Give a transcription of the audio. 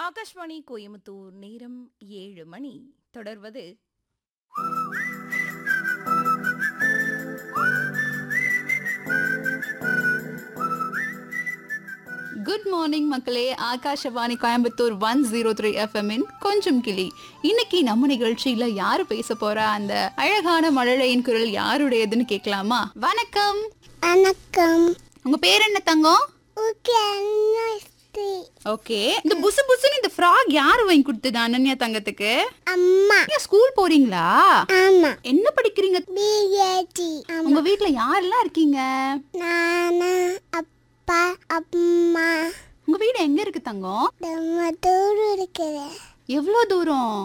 ஆகாஷ்வாணி கோயம்புத்தூர் நேரம் ஏழு மணி தொடர்வது குட் மார்னிங் மக்களே Akashvani Coimbatore one zero three எஃப்எம்மின் கொஞ்சம் கிளி இன்னைக்கு நம்ம நிகழ்ச்சியில யாரு பேச போறா அந்த அழகான மழலையின் குரல் யாருடையதுன்னு கேட்கலாமா வணக்கம் வணக்கம் உங்க பேர் என்ன தங்கம் ஓகே அண்ணாஸ்தி ஓகே இந்த புசு புசுன்னு இந்த ஃப்ராக் யாரு வாங்கி கொடுத்தது அனன்யா தங்கத்துக்கு அம்மா நீங்க ஸ்கூல் போறீங்களா ஆமா என்ன படிக்கிறீங்க பிஏடி உங்க வீட்ல யாரெல்லாம் இருக்கீங்க நானா அப்பா அம்மா உங்க வீடு எங்க இருக்கு தங்கம் நம்ம தூரம் இருக்கிறேன் எவ்வளவு தூரம்